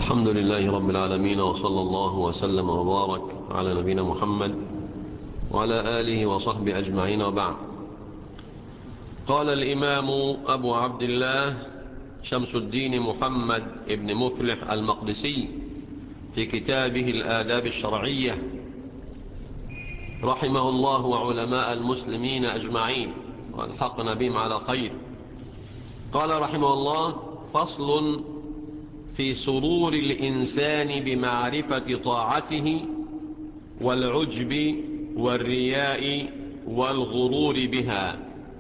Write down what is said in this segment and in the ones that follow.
الحمد لله رب العالمين وصلى الله وسلم وبارك على نبينا محمد وعلى آله وصحبه أجمعين وبعد قال الإمام أبو عبد الله شمس الدين محمد ابن مفلح المقدسي في كتابه الآداب الشرعية رحمه الله وعلماء المسلمين أجمعين والحقنا بهم على خير قال رحمه الله فصل في سرور الإنسان بمعرفة طاعته والعجب والرياء والغرور بها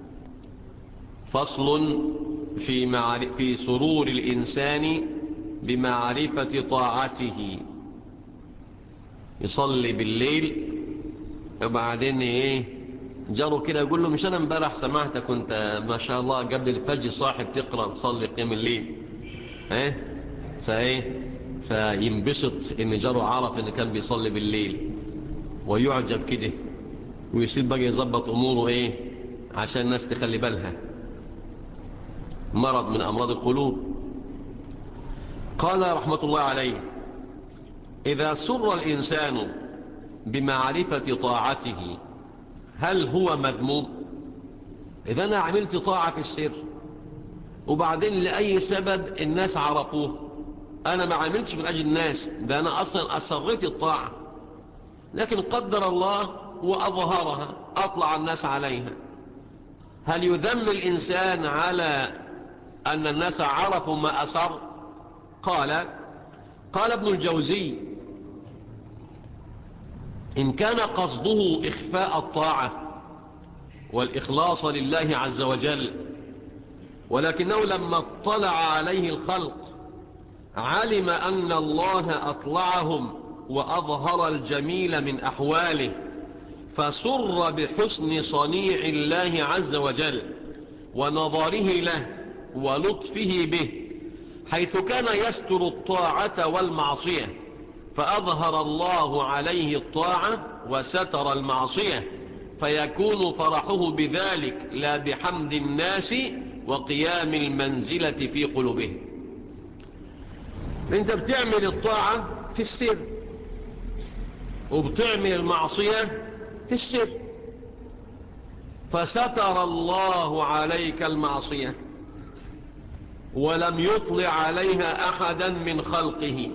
فصل في, معرف في سرور الإنسان بمعرفة طاعته يصلي بالليل وبعدين ايه جاروا كده يقول له مش انا امبارح سمعتك كنت ما شاء الله قبل الفجر صاحب تقرأ تصلي قيام الليل ايه فايه فينبسط ان جاره عرف ان كان بيصلي بالليل ويعجب كده ويصير بقى يظبط اموره ايه عشان الناس تخلي بالها مرض من امراض القلوب قال رحمة الله عليه اذا سر الانسان بمعرفة طاعته هل هو مذموم اذا انا عملت طاعة في السر وبعدين لأي سبب الناس عرفوه أنا ما عملتش من أجل الناس ده أنا أصلا أسرت الطاعة لكن قدر الله وأظهرها أطلع الناس عليها هل يذم الإنسان على أن الناس عرفوا ما أسر قال قال ابن الجوزي إن كان قصده إخفاء الطاعة والإخلاص لله عز وجل ولكنه لما اطلع عليه الخلق علم أن الله أطلعهم وأظهر الجميل من أحواله فسر بحسن صنيع الله عز وجل ونظره له ولطفه به حيث كان يستر الطاعة والمعصية فأظهر الله عليه الطاعة وستر المعصية فيكون فرحه بذلك لا بحمد الناس وقيام المنزلة في قلوبهم انت بتعمل الطاعة في السر وبتعمل المعصية في السر فستر الله عليك المعصية ولم يطلع عليها أحدا من خلقه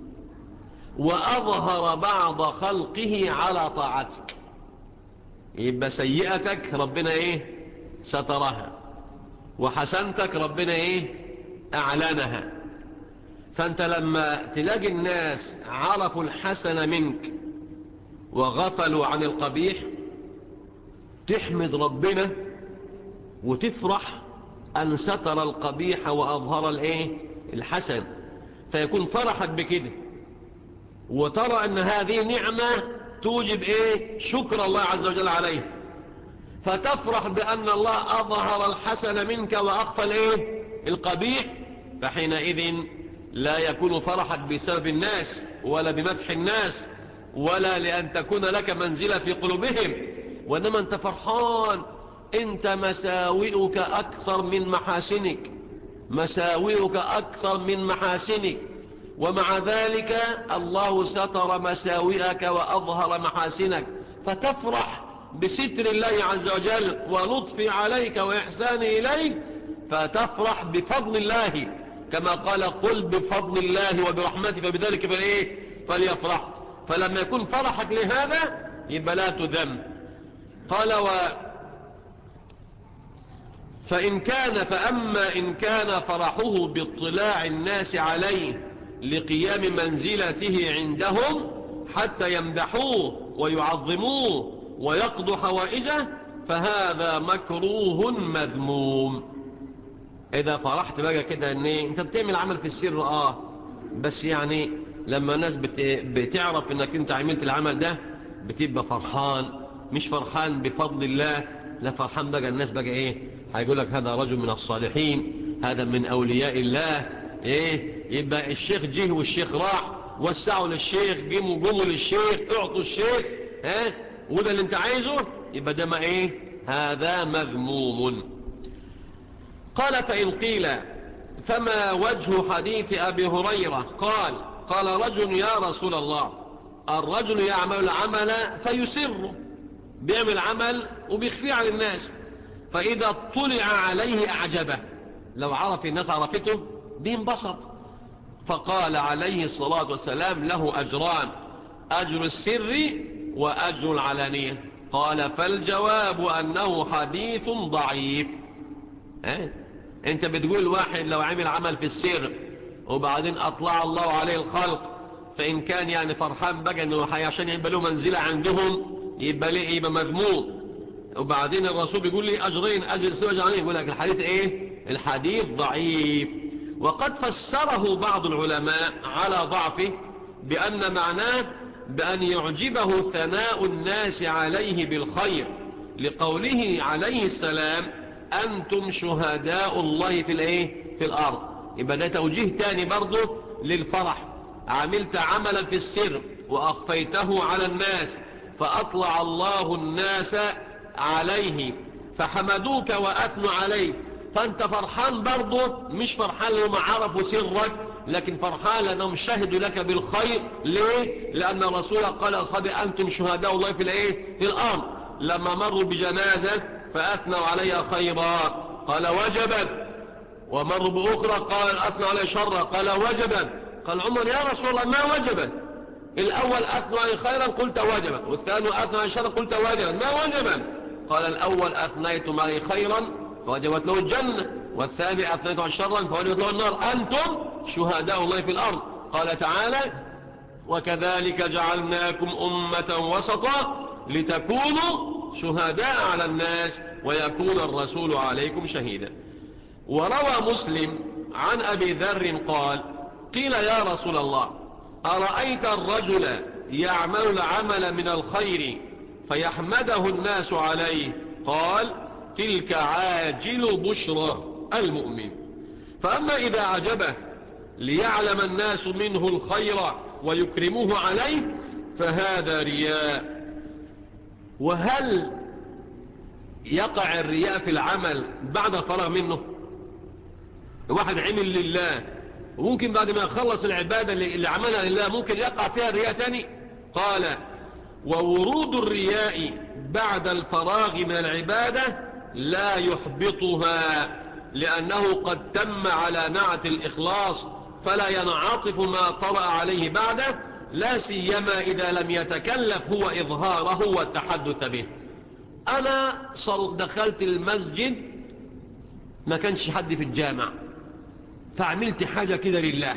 وأظهر بعض خلقه على طاعتك يبقى سيئتك ربنا ايه سترها وحسنتك ربنا ايه اعلنها فانت لما تلاقي الناس عرفوا الحسن منك وغفلوا عن القبيح تحمد ربنا وتفرح ان ستر القبيح واظهر الايه الحسن فيكون فرحك بكده وترى ان هذه نعمة توجب ايه شكر الله عز وجل عليه فتفرح بأن الله أظهر الحسن منك وأخفى الايه القبيح فحينئذ لا يكون فرحك بسبب الناس ولا بمدح الناس ولا لأن تكون لك منزلة في قلوبهم وإنما أنت فرحان أنت مساوئك أكثر من محاسنك مساوئك أكثر من محاسنك ومع ذلك الله ستر مساوئك وأظهر محاسنك فتفرح بستر الله عز وجل ولطف عليك وإحسان إليك فتفرح بفضل الله كما قال قل بفضل الله وبرحمته فبذلك فالإيه فليفرح فلما يكون فرحك لهذا يبقى لا تذم قال و فإن كان فأما إن كان فرحه باطلاع الناس عليه لقيام منزلته عندهم حتى يمدحوه ويعظموه ويقضوا حوائجه فهذا مكروه مذموم إذا فرحت بقى كده ان انت بتعمل عمل في السر اه بس يعني لما الناس بت... بتعرف انك انت عملت العمل ده بتبقى فرحان مش فرحان بفضل الله لا فرحان بقى الناس بقى ايه هيقول لك هذا رجل من الصالحين هذا من اولياء الله ايه يبقى الشيخ جه والشيخ راح وسعوا للشيخ قيموا قوموا للشيخ اعطوا الشيخ ها وده اللي انت عايزه يبقى ده ما ايه هذا مذموم قال فإن قيل فما وجه حديث أبي هريرة قال قال رجل يا رسول الله الرجل يعمل العمل فيسر بيعمل عمل وبيخفيه عن الناس فإذا اطلع عليه أعجبه لو عرف الناس عرفته بينبسط فقال عليه الصلاة والسلام له أجران أجر السر وأجر العلانية قال فالجواب أنه حديث ضعيف اه؟ انت بتقول واحد لو عمل عمل في السر وبعدين أطلع الله عليه الخلق فإن كان يعني فرحان بقى أنه عشان يبقى له منزلة عندهم يبقى ليه يبقى مذموم وبعدين الرسول بيقول لي أجرين أجر السر وأجر العلانية يقول لك الحديث إيه الحديث ضعيف وقد فسره بعض العلماء على ضعفه بأن معناه بأن يعجبه ثناء الناس عليه بالخير لقوله عليه السلام أنتم شهداء الله في الايه في الأرض يبقى ده توجيه تاني برضه للفرح عملت عملا في السر وأخفيته على الناس فأطلع الله الناس عليه فحمدوك وأثنوا عليه فأنت فرحان برضه مش فرحان لهم عرفوا سرك لكن فرحان لأنهم شهدوا لك بالخير ليه؟ لأن الرسول قال أصحابي أنتم شهداء الله في الإيه؟ في الأرض لما مروا بجنازة فأثنوا عليها خيرا قال وجبت ومروا بأخرى قال أثنوا عليها شرا قال وجبت قال عمر يا رسول الله ما وجبت الأول أثنوا عليه خيرا قلت وجبت والثاني أثنوا عليه شرا قلت وجبت ما وجبت قال الأول أثنيتم عليه خيرا فوجبت له الجنة والثاني أثنيتم عليه شرا فوجبت له النار أنتم شهداء الله في الأرض قال تعالى وكذلك جعلناكم أمة وسطا لتكونوا شهداء على الناس ويكون الرسول عليكم شهيدا وروى مسلم عن أبي ذر قال قيل يا رسول الله أرأيت الرجل يعمل العمل من الخير فيحمده الناس عليه قال تلك عاجل بشرى المؤمن فأما إذا عجبه ليعلم الناس منه الخير ويكرموه عليه فهذا رياء وهل يقع الرياء في العمل بعد فرغ منه واحد عمل لله وممكن بعد ما يخلص العبادة اللي عملها لله ممكن يقع فيها الرياء تاني قال وورود الرياء بعد الفراغ من العبادة لا يحبطها لأنه قد تم على نعت الإخلاص فلا ينعطف ما طرأ عليه بعده لا سيما إذا لم يتكلف هو إظهاره والتحدث به أنا دخلت المسجد ما كانش حد في الجامع فعملت حاجة كده لله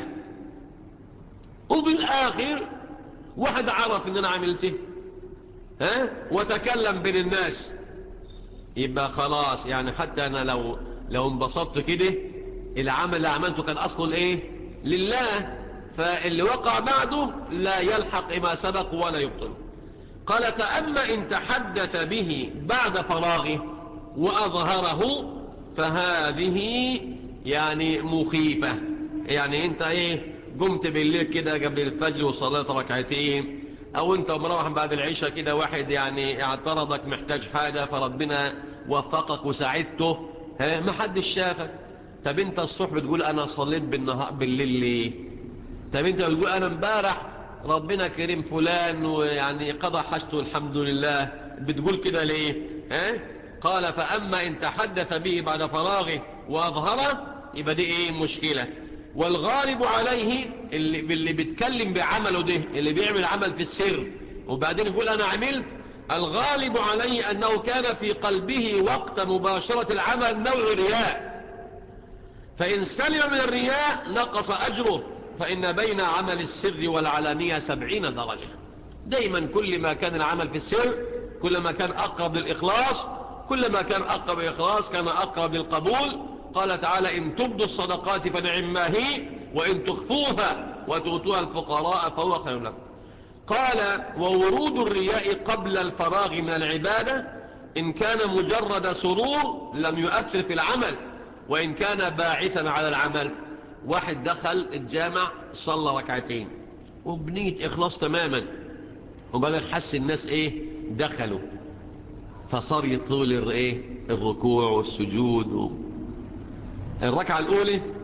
وفي الآخر واحد عرف ان انا عملته ها وتكلم بين الناس يبقى خلاص يعني حتى انا لو لو انبسطت كده العمل اللي عملته كان اصله الايه لله فاللي وقع بعده لا يلحق ما سبق ولا يبطل قال فأما إن تحدث به بعد فراغه وأظهره فهذه يعني مخيفة يعني انت ايه قمت بالليل كده قبل الفجر وصليت ركعتين او انت مروح بعد العشاء كده واحد يعني اعترضك محتاج حاجة فربنا وفقك وساعدته ها ما حدش شافك طب انت الصبح بتقول انا صليت بالنهار بالليل ليه طب انت بتقول انا امبارح ربنا كريم فلان ويعني قضى حاجته الحمد لله بتقول كده ليه ها قال فاما ان تحدث به بعد فراغه واظهره يبقى دي ايه مشكلة والغالب عليه اللي, اللي بيتكلم بعمله ده اللي بيعمل عمل في السر وبعدين يقول انا عملت الغالب عليه انه كان في قلبه وقت مباشرة العمل نوع رياء فان سلم من الرياء نقص اجره فان بين عمل السر والعلانية سبعين درجة دايما كل ما كان العمل في السر كل ما كان اقرب للاخلاص كل ما كان اقرب للاخلاص كان اقرب للقبول قال تعالى إن تبدوا الصدقات فنعم ما هي وإن تخفوها وتؤتوها الفقراء فهو خير لكم قال وورود الرياء قبل الفراغ من العبادة إن كان مجرد سرور لم يؤثر في العمل وإن كان باعثا على العمل واحد دخل الجامع صلى ركعتين وبنية إخلاص تماما وبعدين حس الناس إيه دخلوا فصار يطول الإيه الركوع والسجود و... الركعة الأولى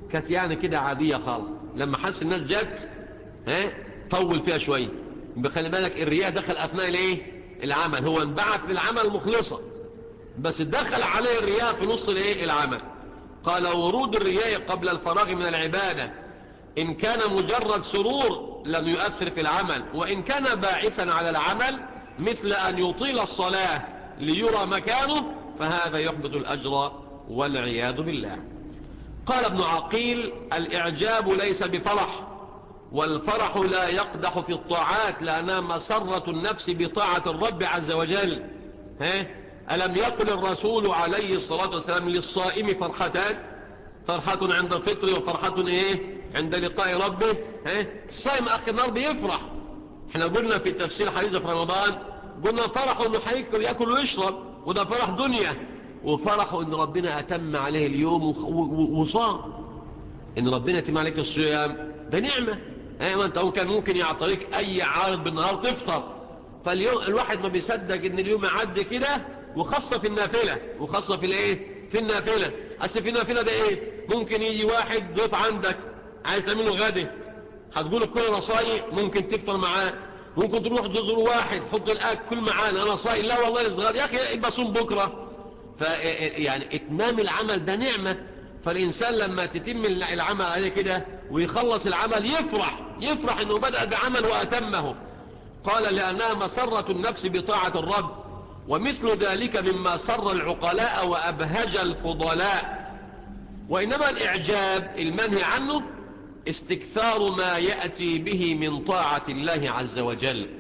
كانت يعني كده عادية خالص لما حس الناس جت ها طول فيها شوية بخلي بالك الرياء دخل أثناء الايه العمل هو انبعث في العمل مخلصة بس دخل عليه الرياء في نص الايه العمل قال ورود الرياء قبل الفراغ من العبادة إن كان مجرد سرور لم يؤثر في العمل وإن كان باعثا على العمل مثل أن يطيل الصلاة ليرى مكانه فهذا يحبط الأجر والعياذ بالله قال ابن عقيل الإعجاب ليس بفرح والفرح لا يقدح في الطاعات لأنها مسرة النفس بطاعة الرب عز وجل ها؟ ألم يقل الرسول عليه الصلاة والسلام للصائم فرحتان فرحة عند الفطر وفرحة إيه عند لقاء ربه ها؟ الصائم أخي النار بيفرح احنا قلنا في التفسير حديثة في رمضان قلنا فرحه انه حيكل يأكل ويشرب وده فرح دنيا وفرحه ان ربنا أتم عليه اليوم وصام ان ربنا يتم عليك الصيام ده نعمة ايوه انت كان ممكن يعطيك اي عارض بالنهار تفطر فاليوم الواحد ما بيصدق ان اليوم يعدي كده وخاصة في النافلة وخاصة في الايه في النافلة اصل في النافلة ده ايه ممكن يجي واحد ضيف عندك عايز تعمله غدا هتقول كل انا صايم ممكن تفطر معاه ممكن تروح تزور واحد حط الاكل كل معانا انا صايم لا والله لازم يا اخي يبقى صوم بكره ف يعني اتمام العمل ده نعمه فالإنسان لما تتم العمل عليه كده ويخلص العمل يفرح يفرح أنه بدأ بعمل وأتمه قال لأنها مسرة النفس بطاعة الرب ومثل ذلك مما سر العقلاء وأبهج الفضلاء وإنما الإعجاب المنهي عنه استكثار ما يأتي به من طاعة الله عز وجل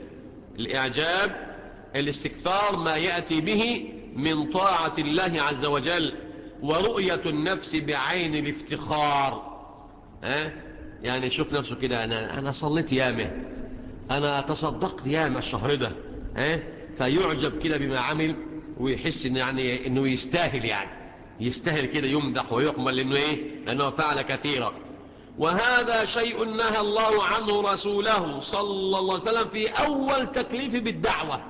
الإعجاب الاستكثار ما يأتي به من طاعة الله عز وجل ورؤية النفس بعين الافتخار ها؟ يعني شوف نفسه كده أنا, أنا صليت يامه أنا تصدقت يامه الشهر ده ها؟ فيعجب كده بما عمل ويحس إن يعني إنه يستاهل يعني يستاهل كده يمدح ويحمل لأنه إيه لأنه فعل كثيرا وهذا شيء نهى الله عنه رسوله صلى الله عليه وسلم في أول تكليف بالدعوة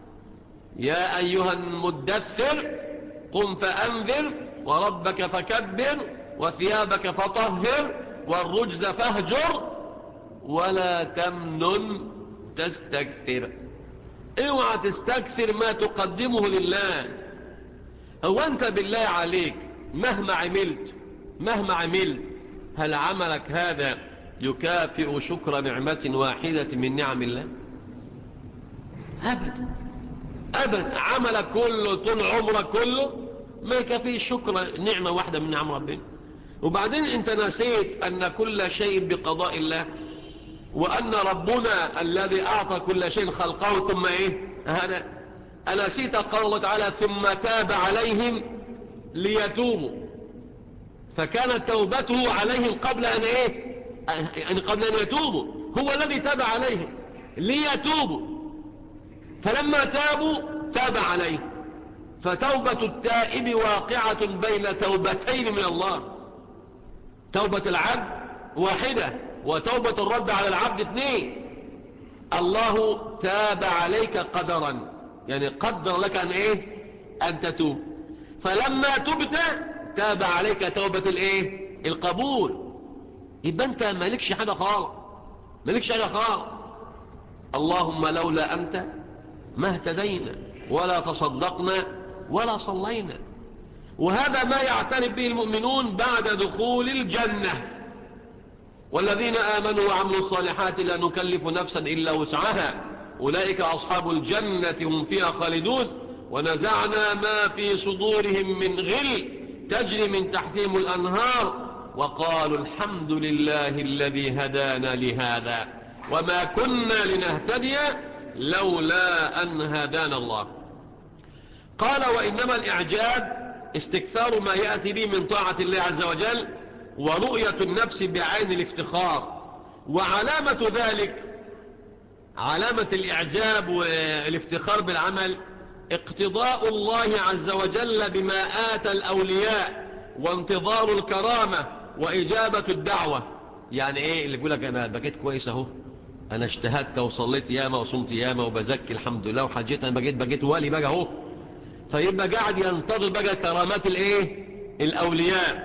يا أيها المدثر قم فأنذر وربك فكبر وثيابك فطهر والرجز فاهجر ولا تمنن تستكثر اوعى تستكثر ما تقدمه لله هو انت بالله عليك مهما عملت مهما عملت هل عملك هذا يكافئ شكر نعمة واحدة من نعم الله أبدا أبدا عملك كله طول عمرك كله ما يكفي شكر نعمة واحدة من نعم ربنا وبعدين انت نسيت أن كل شيء بقضاء الله وأن ربنا الذي أعطى كل شيء خلقه ثم إيه هذا أنسيت قال الله تعالى ثم تاب عليهم ليتوبوا فكانت توبته عليهم قبل أن إيه يعني قبل أن يتوبوا هو الذي تاب عليهم ليتوبوا فلما تابوا تاب عليهم فتوبة التائب واقعة بين توبتين من الله توبة العبد واحدة وتوبة الرب على العبد اثنين الله تاب عليك قدرا يعني قدر لك أن إيه أن تتوب فلما تبت تاب عليك توبة الإيه القبول يبقى أنت مالكش حاجة خالص مالكش حاجة خالص اللهم لولا أنت ما اهتدينا ولا تصدقنا ولا صلينا وهذا ما يعترف به المؤمنون بعد دخول الجنة والذين آمنوا وعملوا الصالحات لا نكلف نفسا إلا وسعها أولئك أصحاب الجنة هم فيها خالدون ونزعنا ما في صدورهم من غل تجري من تحتهم الأنهار وقالوا الحمد لله الذي هدانا لهذا وما كنا لنهتدي لولا أن هدانا الله قال وإنما الإعجاب استكثار ما يأتي به من طاعة الله عز وجل ورؤية النفس بعين الافتخار وعلامة ذلك علامة الإعجاب والافتخار بالعمل اقتضاء الله عز وجل بما آتى الأولياء وانتظار الكرامة وإجابة الدعوة يعني ايه اللي يقول لك انا بقيت كويس اهو انا اجتهدت وصليت ياما وصمت ياما وبزكي الحمد لله وحجيت انا بقيت بقيت والي بقى اهو فيبقى قاعد ينتظر بقى كرامات الايه الاولياء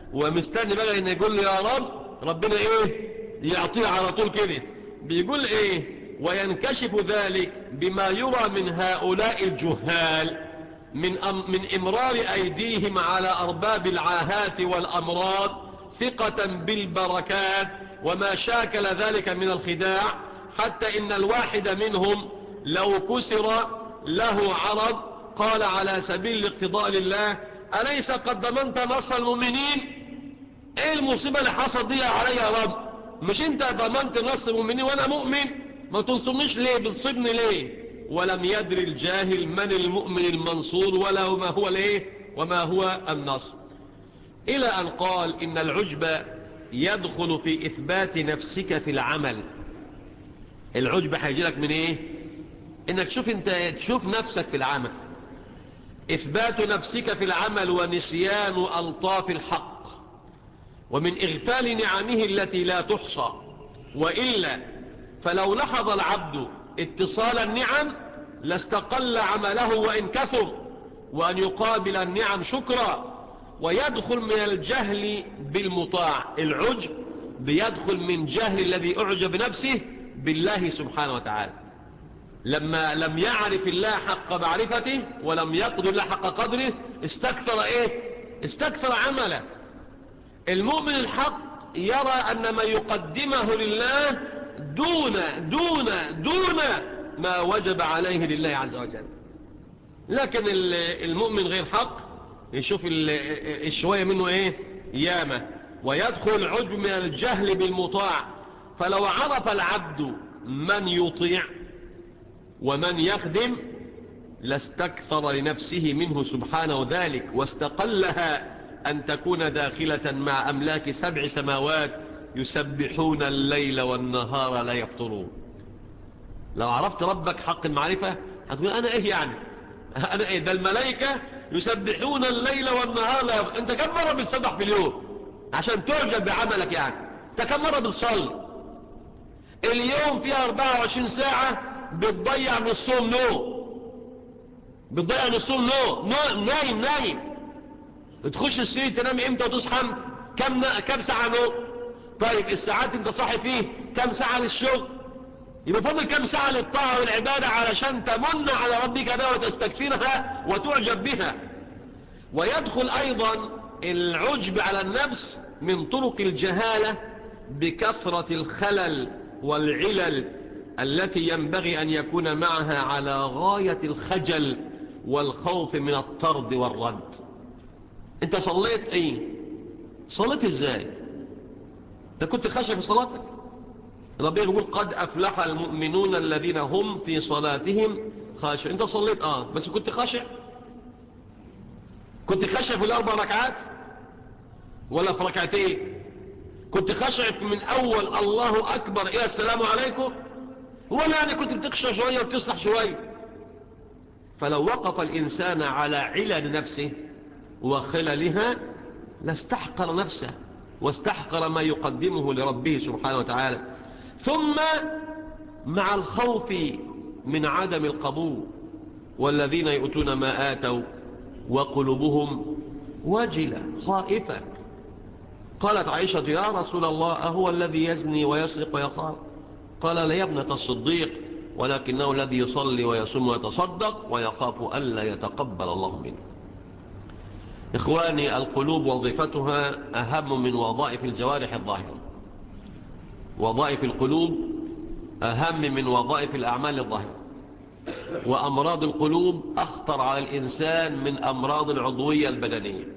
ومستني بقى ان يقول له يا رب ربنا ايه يعطيه على طول كده بيقول ايه وينكشف ذلك بما يرى من هؤلاء الجهال من, أم من إمرار أيديهم على أرباب العاهات والأمراض ثقة بالبركات وما شاكل ذلك من الخداع حتى إن الواحد منهم لو كسر له عرض قال على سبيل الاقتضاء لله أليس قد ضمنت نصر المؤمنين ايه المصيبة اللي حصل دي علي يا رب مش انت ضمنت نصر المؤمنين وانا مؤمن ما تنصرنيش ليه بتصيبني ليه ولم يدري الجاهل من المؤمن المنصور ولا ما هو ليه وما هو النصر إلى أن قال إن العجب يدخل في إثبات نفسك في العمل العجب هيجي لك من إيه إنك تشوف, انت تشوف نفسك في العمل إثبات نفسك في العمل ونسيان ألطاف الحق ومن إغفال نعمه التي لا تحصى وإلا فلو لحظ العبد اتصال النعم لاستقل عمله وإن كثر وأن يقابل النعم شكرا ويدخل من الجهل بالمطاع العجب بيدخل من جهل الذي أعجب نفسه بالله سبحانه وتعالى لما لم يعرف الله حق معرفته ولم يقدر الله حق قدره استكثر ايه استكثر عمله المؤمن الحق يرى أن ما يقدمه لله دون دون دون ما وجب عليه لله عز وجل لكن المؤمن غير حق يشوف الشوية منه ايه يامة ويدخل العجب من الجهل بالمطاع فلو عرف العبد من يطيع ومن يخدم لاستكثر لنفسه منه سبحانه ذلك واستقلها أن تكون داخلة مع أملاك سبع سماوات يسبحون الليل والنهار لا يفطرون لو عرفت ربك حق المعرفة هتقول أنا إيه يعني أنا إيه ده الملائكة يسبحون الليل والنهار لا يفطرون أنت كم مرة بتصبح في اليوم عشان تعجب بعملك يعني أنت كم مرة بتصلي اليوم فيها 24 ساعة بتضيع نصهم نوم بتضيع نصهم نوم نايم نايم تخش السرير تنام امتى وتصحى امتى كم كم ساعة نوم طيب الساعات انت صاحي فيه كم ساعة للشغل يبقى فاضل كم ساعة للطاعة والعبادة علشان تمن على ربك بها وتستكفرها وتعجب بها ويدخل ايضا العجب على النفس من طرق الجهالة بكثرة الخلل والعلل التي ينبغي أن يكون معها على غاية الخجل والخوف من الطرد والرد انت صليت ايه صليت ازاي انت كنت خاشع في صلاتك ربنا يقول قد أفلح المؤمنون الذين هم في صلاتهم خاشع انت صليت اه بس كنت خاشع كنت خاشع في الاربع ركعات ولا في ركعتين كنت خاشع من اول الله اكبر الى السلام عليكم ولا يعني كنت بتخشى شوية وتصلح شوية فلو وقف الإنسان على علل نفسه وخللها لاستحقر نفسه واستحقر ما يقدمه لربه سبحانه وتعالى ثم مع الخوف من عدم القبول والذين يؤتون ما آتوا وقلوبهم وجلة خائفة قالت عائشة يا رسول الله أهو الذي يزني ويسرق ويخاف قال لا يا ابنة الصديق ولكنه الذي يصلي ويصوم ويتصدق ويخاف ألا يتقبل الله منه إخواني القلوب وظيفتها أهم من وظائف الجوارح الظاهرة وظائف القلوب أهم من وظائف الأعمال الظاهرة وأمراض القلوب أخطر على الإنسان من أمراض العضوية البدنية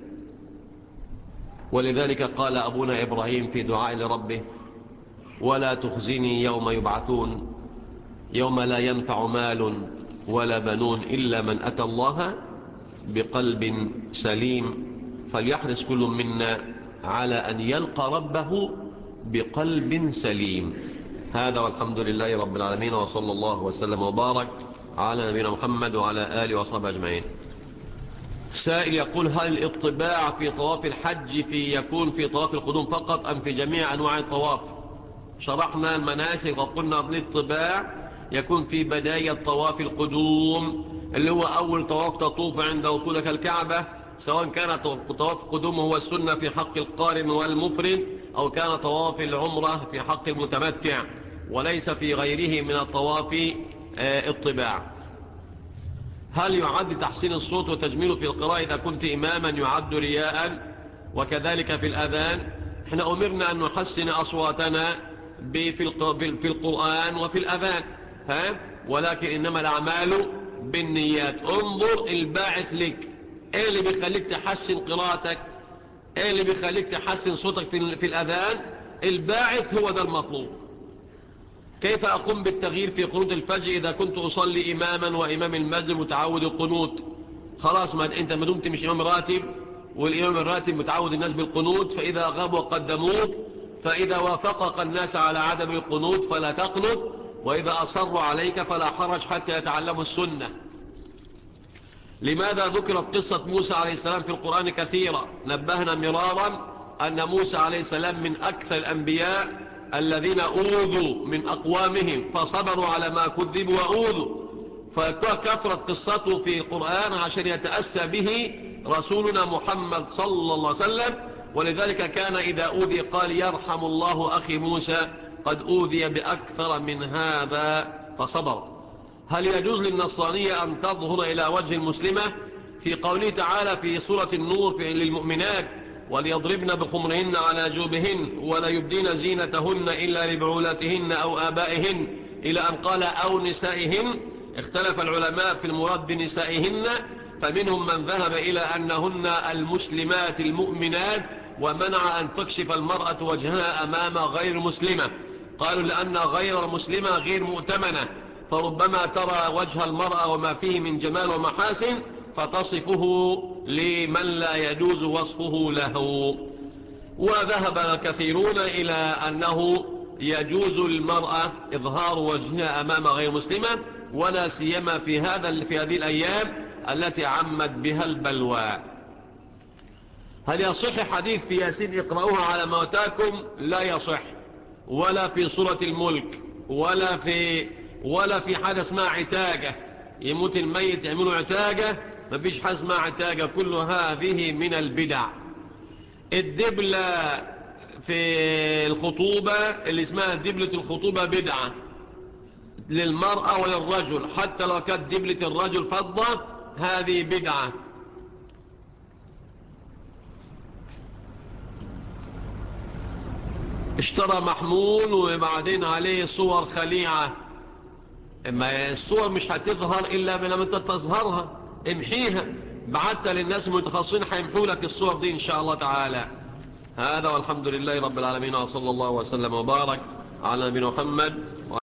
ولذلك قال أبونا إبراهيم في دعاء لربه ولا تخزني يوم يبعثون يوم لا ينفع مال ولا بنون إلا من أتى الله بقلب سليم فليحرص كل منا على أن يلقى ربه بقلب سليم هذا والحمد لله رب العالمين وصلى الله وسلم وبارك على نبينا محمد وعلى آله وصحبه أجمعين سائل يقول هل الاطباع في طواف الحج في يكون في طواف القدوم فقط أم في جميع أنواع الطواف شرحنا المناسك وقلنا بالاطباع يكون في بداية طواف القدوم اللي هو أول طواف تطوف عند وصولك الكعبة سواء كان طواف قدومه هو السنة في حق القارن والمفرد أو كان طواف العمرة في حق المتمتع وليس في غيره من الطواف الطباع هل يعد تحسين الصوت وتجميله في القراءة إذا كنت إماما يعد رياء وكذلك في الأذان احنا أمرنا أن نحسن أصواتنا في القرآن وفي الأذان ها؟ ولكن إنما الأعمال بالنيات انظر الباعث لك ايه اللي بيخليك تحسن قراءتك ايه اللي بيخليك تحسن صوتك في, في الأذان الباعث هو ده المطلوب كيف أقوم بالتغيير في قنوت الفجر إذا كنت أصلي إماما وإمام المسجد متعود القنوت خلاص ما أنت ما دمت مش إمام راتب والإمام الراتب متعود الناس بالقنوت فإذا غابوا قدموك فإذا وافقك الناس على عدم القنوت فلا تقنط وإذا أصروا عليك فلا حرج حتى يتعلموا السنة لماذا ذكرت قصة موسى عليه السلام في القرآن كثيرا نبهنا مرارا أن موسى عليه السلام من أكثر الأنبياء الذين أوذوا من أقوامهم فصبروا على ما كذبوا وأوذوا فكثرت قصته في القرآن عشان يتأسى به رسولنا محمد صلى الله عليه وسلم ولذلك كان إذا أوذي قال يرحم الله أخي موسى قد أوذي بأكثر من هذا فصبر هل يجوز للنصرانية أن تظهر إلى وجه المسلمة في قوله تعالى في سورة النور في للمؤمنات وليضربن بخمرهن على جوبهن ولا يبدين زينتهن إلا لبعولتهن أو آبائهن إلى أن قال أو نسائهن اختلف العلماء في المراد بنسائهن فمنهم من ذهب إلى أنهن المسلمات المؤمنات ومنع أن تكشف المرأة وجهها أمام غير مسلمة قالوا لأن غير مسلمة غير مؤتمنة فربما ترى وجه المرأة وما فيه من جمال ومحاسن فتصفه لمن لا يجوز وصفه له وذهب الكثيرون إلى أنه يجوز المرأة إظهار وجهها أمام غير مسلمة ولا سيما في هذا في هذه الأيام التي عمت بها البلوى هل يصح حديث في ياسين اقرأوها على موتاكم لا يصح ولا في صورة الملك ولا في ولا في حاجة اسمها عتاقة يموت الميت يعملوا عتاقة ما فيش حاجة اسمها عتاقة كل هذه من البدع الدبلة في الخطوبة اللي اسمها دبلة الخطوبة بدعة للمرأة وللرجل حتى لو كانت دبلة الرجل فضة هذه بدعة اشترى محمول وبعدين عليه صور خليعة اما الصور مش هتظهر الا لما انت تظهرها امحيها بعتها للناس المتخصصين هيمحوا لك الصور دي ان شاء الله تعالى هذا والحمد لله رب العالمين وصلى الله وسلم وبارك على نبينا محمد وعلى